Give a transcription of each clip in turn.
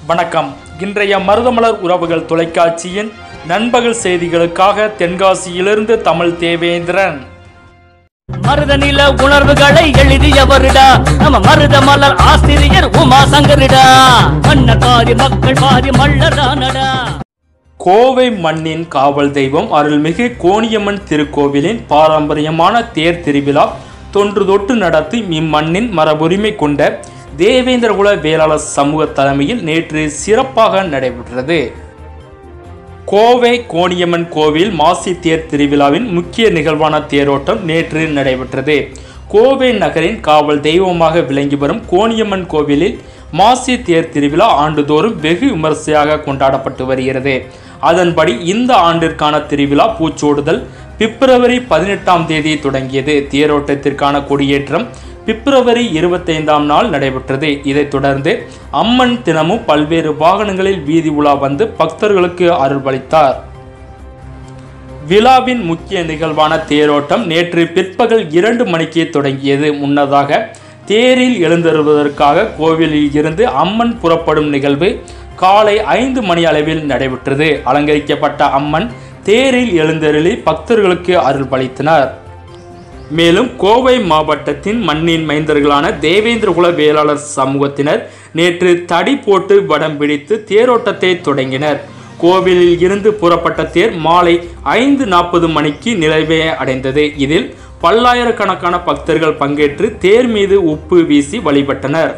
வணக்கம் இன்றைய மருதமலர் உறவுகள் தொலைக்காட்சியின் நண்பகல் செய்திகளுக்காக தென்காசியிலிருந்து தமிழ் தேவேந்திரன் மருத நில உணர்வுகளை எழுதியவருடா நம்ம மருத மலர் ஆசிரியர் உமா சங்கரிடா மன்ன பாதி மக்கள் பாதி மல்லரானடா கோவை மண்ணின் காவல் தெய்வம் அருள்மிகு கோணியம்மன் திருக்கோவிலின் பாரம்பரியமான தேர் திருவிழா தொன்று தொட்டு நடத்தி இம்மண்ணின் மரபுரிமை கொண்ட தேவேந்திரகுல வேளாளர் சமூக தலைமையில் நேற்று சிறப்பாக நடைபெற்றது கோவை கோணியம்மன் கோவில் மாசி தேர் திருவிழாவின் முக்கிய நிகழ்வான தேரோட்டம் நேற்று நடைபெற்றது கோவை நகரின் காவல் தெய்வமாக விளங்கி வரும் கோணியம்மன் கோவிலில் மாசி தேர் திருவிழா ஆண்டுதோறும் வெகு விமரிசையாக கொண்டாடப்பட்டு வருகிறது அதன்படி இந்த ஆண்டிற்கான திருவிழா பூச்சூடுதல் பிப்ரவரி பதினெட்டாம் தேதி தொடங்கியது தேரோட்டத்திற்கான கொடியேற்றம் பிப்ரவரி இருபத்தைந்தாம் நாள் நடைபெற்றது இதைத் தொடர்ந்து அம்மன் தினமும் பல்வேறு வாகனங்களில் வீதி உலா வந்து பக்தர்களுக்கு அருள்பளித்தார் விழாவின் முக்கிய நிகழ்வான தேரோட்டம் நேற்று பிற்பகல் இரண்டு மணிக்கு தொடங்கியது முன்னதாக தேரில் எழுந்தருவதற்காக கோவிலில் இருந்து அம்மன் புறப்படும் நிகழ்வு காலை ஐந்து மணி அளவில் நடைபெற்றது அலங்கரிக்கப்பட்ட அம்மன் தேரில் எழுந்தருளி பக்தர்களுக்கு அருள்பளித்தனர் மேலும் கோவை மாவட்டத்தின் மண்ணின் மைந்தர்களான தேவேந்திரகுல வேளாளர் சமூகத்தினர் நேற்று தடி போட்டு வடம் பிடித்து தேரோட்டத்தை தொடங்கினர் கோவிலில் இருந்து புறப்பட்ட தேர் மாலை ஐந்து நாற்பது மணிக்கு நிறைவே அடைந்தது இதில் பல்லாயிரக்கணக்கான பக்தர்கள் பங்கேற்று தேர் மீது உப்பு வீசி வழிபட்டனர்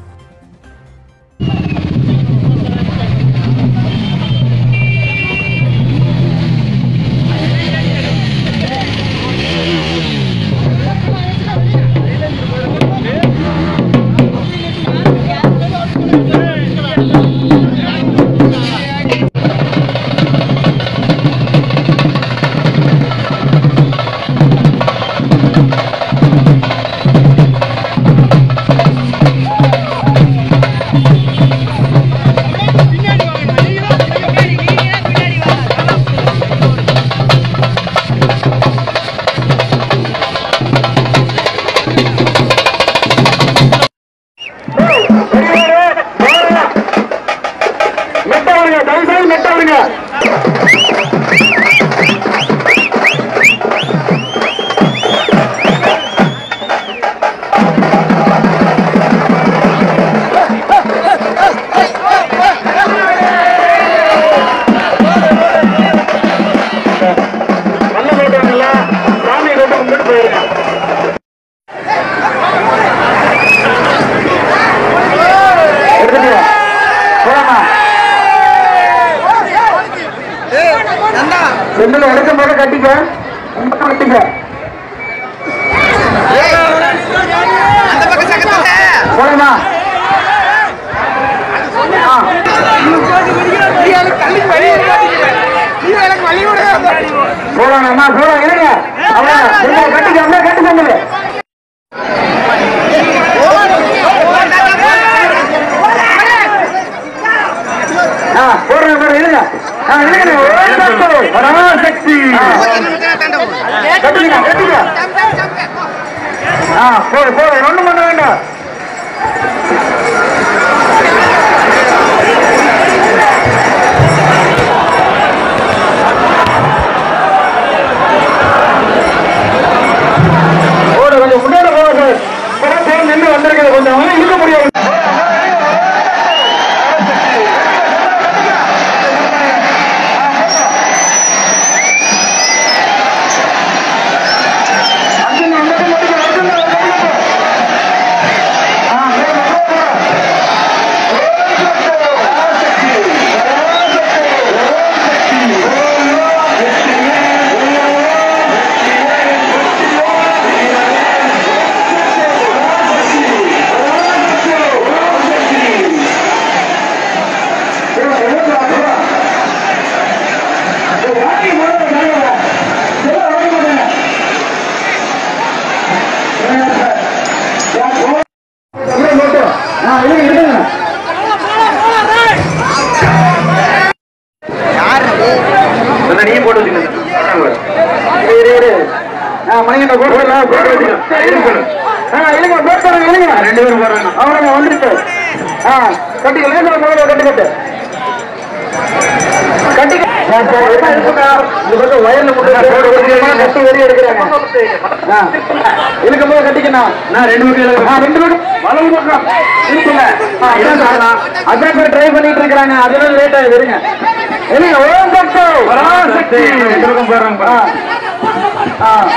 மெட்டவருங்க தயவுசெய்து மெட்டவருங்க நல்ல போட்டவங்கள சாமியை கொண்டு கும்பிட்டு போயிருங்க எடுத்துட்டியா போலாமா ரெண்டுல எடுக்கும் போது கட்டிக்க ரெண்டு கட்டிக்க போலாமா ஆ. போலாமா போலாம் இருங்க அவ்வளவு ரெண்டு கட்டிக்க அப்படியே கட்டி சொன்னது ஆ போடுறேன் போடுறேன் இருங்க ஆ இருங்க பராசக்தி கட்டிக்க கட்டிக்க ஆ போடு போடு ஒண்ணும் பண்ண வேண்டாம் போடு கொஞ்சம் முன்னாடி போக சார் போய் நின்று வந்திருக்கிறது கொஞ்சம் வந்து இழுக்க முடியாது அர்ஜுன் வந்து மட்டும் அர்ஜுன் வந்து ஆ மேல போடு நீ போட்டு மணிகண்ட போட்டு போட்டு வச்சுக்க இருங்க போட்டு ரெண்டு பேரும் போடுறாங்க அவ்வளவு வந்துருக்கு ஆ கட்டிக்க லேசில் முதல்ல கட்டி கட்டு கட்டிக்க இந்த பக்கம் வயர்ல கட்டி வெளியே எடுக்கிறாங்க ஆ, இழுக்கும் போது கட்டிக்கணும் நான் ரெண்டு பக்கம் ஆ ரெண்டு பக்கம் வலது பக்கம் இருக்குல்ல ஆ, அதான் சார். அதான் இப்ப ட்ரை பண்ணிட்டு இருக்கிறாங்க அதெல்லாம் லேட் ஆகுது இருங்க இருங்க ஓம் சக்தி பராசக்தி ரெண்டு பக்கம் போடுறாங்க ஆ ஆ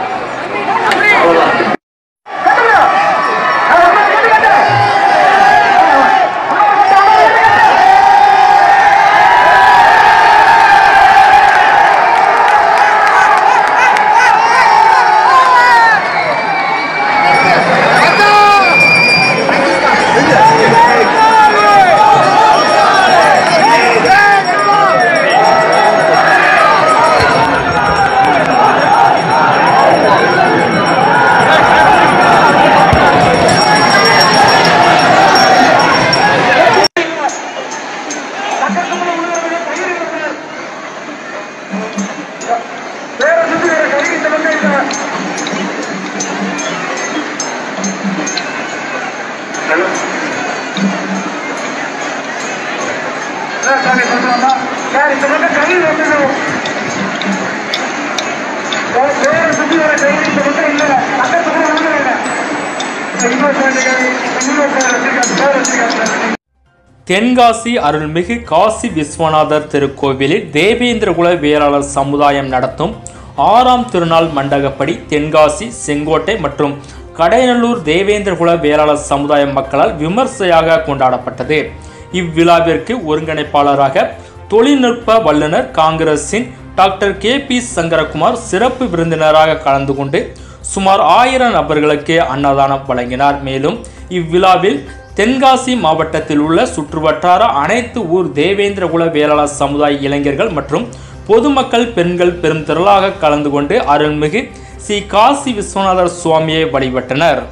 தென்காசி அருள்மிகு காசி விஸ்வநாதர் திருக்கோவிலில் தேவேந்திரகுல வேளாளர் சமுதாயம் நடத்தும் ஆறாம் திருநாள் மண்டகப்படி தென்காசி செங்கோட்டை மற்றும் கடையநல்லூர் தேவேந்திரகுல வேளாளர் சமுதாய மக்களால் விமர்சையாக கொண்டாடப்பட்டது இவ்விழாவிற்கு ஒருங்கிணைப்பாளராக தொழில்நுட்ப வல்லுநர் காங்கிரசின் டாக்டர் கே பி சங்கரகுமார் சிறப்பு விருந்தினராக கலந்து கொண்டு சுமார் ஆயிரம் நபர்களுக்கு அன்னதானம் வழங்கினார் மேலும் இவ்விழாவில் தென்காசி மாவட்டத்தில் உள்ள சுற்றுவட்டார அனைத்து ஊர் தேவேந்திரகுல வேளாளர் சமுதாய இளைஞர்கள் மற்றும் பொதுமக்கள் பெண்கள் பெரும் திரளாக கலந்து கொண்டு அருள்மிகு ஸ்ரீ காசி விஸ்வநாதர் சுவாமியை வழிபட்டனர்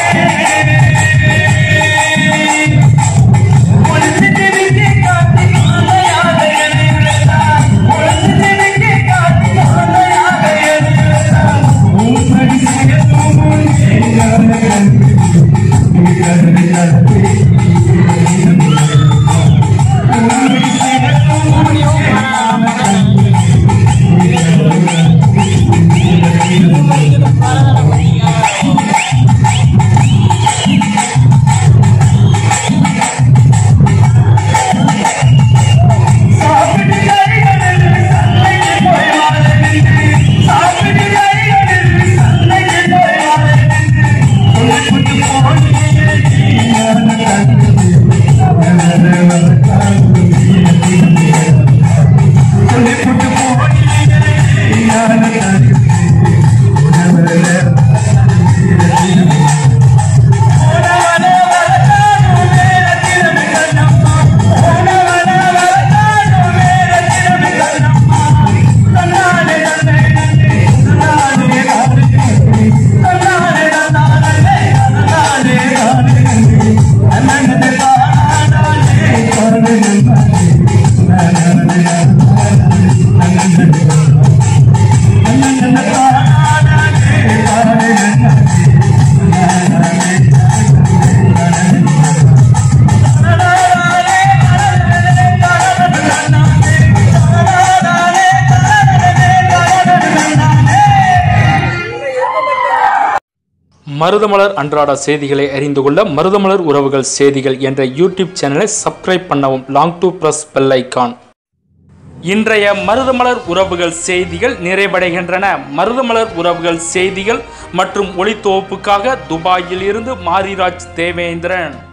Thank you. மருதமலர் அன்றாட செய்திகளை அறிந்து கொள்ள மருதமலர் உறவுகள் செய்திகள் என்ற யூடியூப் சேனலை சப்ஸ்கிரைப் பண்ணவும் long to press bell icon இன்றைய மருதமலர் உறவுகள் செய்திகள் நிறைவடைகின்றன மருதமலர் உறவுகள் செய்திகள் மற்றும் ஒளித்தொகுப்புக்காக துபாயில் இருந்து மாரிராஜ் தேவேந்திரன்